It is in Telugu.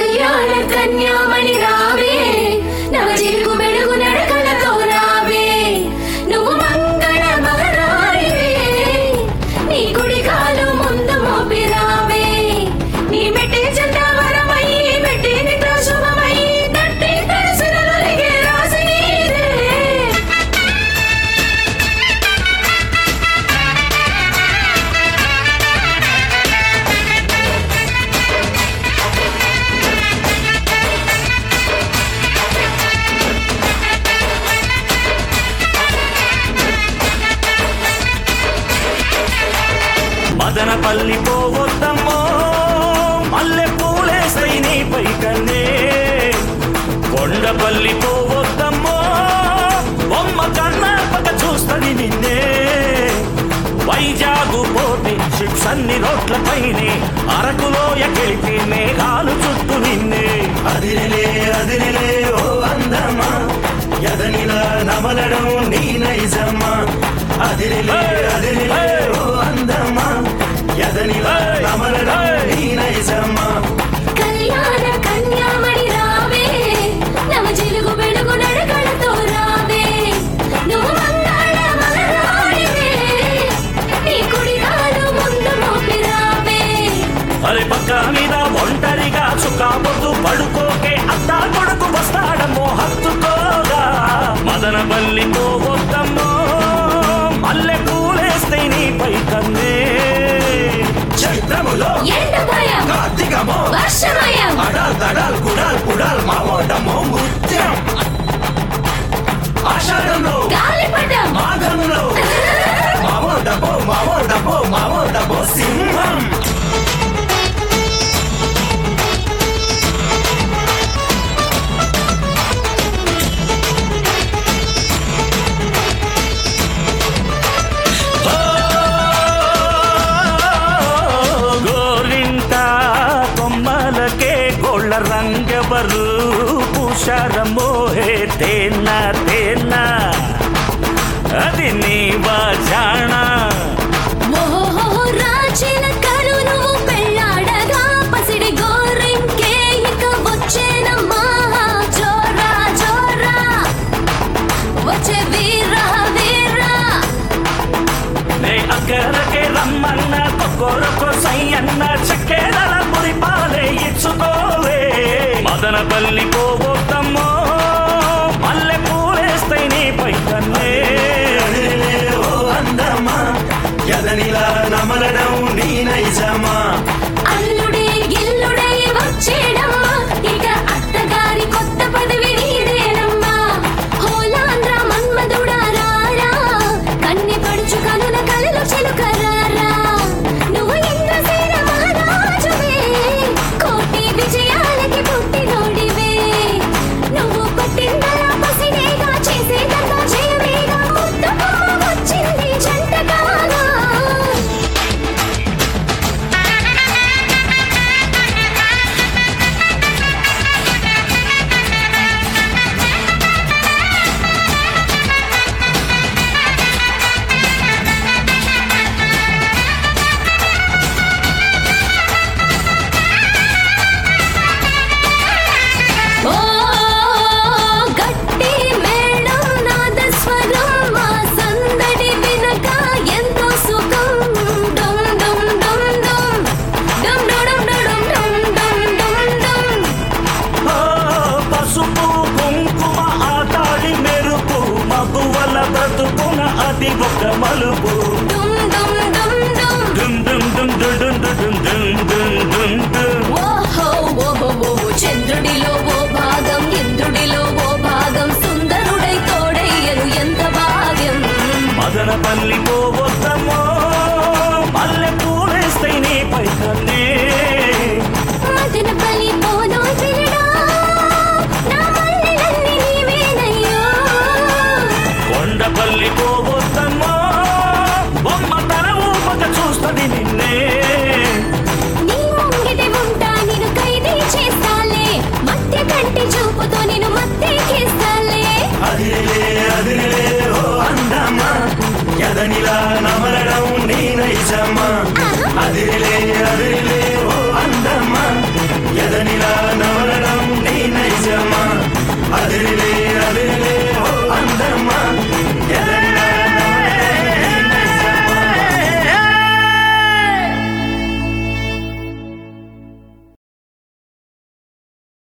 కళ్యాణ కన్యామణి రావే నవ జిలుగు వెలుగు నడకలతో రావే నువ్వు మంగళ మహారాణివే నీ కుడి కాలు ముందు మోపి రావే నీ మెట్టి చెంత వరమయ్యి మెట్టి నిద్ర శుభమయ్యి తట్టి తలసినలొలిగే రాసి నీదే మదనపల్లి పోవద్దమ్మో మల్లె పూలేసై నీపై కన్నే కొండపల్లి పోవద్దమ్మో బొమ్మ కన్నాపక చూస్తది నిన్నే వైజాగు పోతే షిప్స్ అన్ని రోడ్లపైనే అరకులోయ గెలిపి మేఘాలు చుట్టూ నిన్నే అదిరిలే అదిరిలే ఓ అందమా ఎదనిలా నమలడం నీ నైజమ్మా అదిరిలే అదిరిలే ఓ అందమా ఎదనిలా నమలడం నీ నైజమ్మా కళ్యాణ కన్యామణి రావే నవ జిలుగు వెలుగు నడకలతో రావే నువ్వు మంగళ మహారాణివే నీ కుడి కాలు ముందు మోపి రావే అరే పక్క మీద ఒంటరిగా చుక్కాబొద్దు పడుకోకే అత్తా కొడుకు వస్తాడమ్మో హత్తుకోగా మదన బల్లి పోవద్దమ్మో మల్లె పూలేస్తే నీపై కన్నే చైత్రములో ఎండ భయం కార్తీకమో వర్షమయం అడాల్ తడాల్ కుడాల్ కుడాల్ మావోటమో ముత్యం ఆషాఢంలో గాలిపటం మాఘంలో మావో డబ్బో మావో డబ్బో మావో డబ్బో సింహం గోరింట కొమ్మలకే గోళ్ళ రంగవరు పుషారమో హే తేన తేన అది నీ బాజాణ ఓహో రాచిన కలు నువ్వు పెళ్ళాడగా పసిడి గోరింకే ఇక వచ్చేనమ్మా జోరా జోరా వచ్చే వీరా వీరా నే అక్కరకే రమ్మన్న కొరకొ సయ్యన్న చక్కెరల పురి పాలే ఇచ్చుకోవే మదనపల్లి పోవద్దమ్మో మల్లె పూలేస్తే నీపై కన్నే అదిరిలే ఓ అందమా ఎదనిలా నమలడం నీ నైజమా అల్లుడే గిల్లుడే వచ్చేడమ్మా ఇక అత్తగారి కొత్త పదవి నీదేనమ్మా హోలాంధ్ర మన్మధుడా రారా కన్నె పడుచు కనుల కలలు చిలుకరారా నువ్వు ఇంద్రసేన మహారాజువే కోటి విజయాలకి పుట్టినోడివే నువ్వు పట్టిందలా పసినేగా చేసేదంతా జయమేగా ముద్దు బొమ్మ వచ్చింది జంటగానా ఓ గట్టి మేళం నాదస్వరం మా సందడి వినక ఎంతో సుఖం డమ్ డమ్ డమ్ డమ్ డమ్ డమ్ డమ్ డమ్ డమ్ డమ్ డమ్ ఓ పసుపు కుంకుమ ఆటాడి మెరుపు మగువల బ్రతుకున అది ఒక మలుపు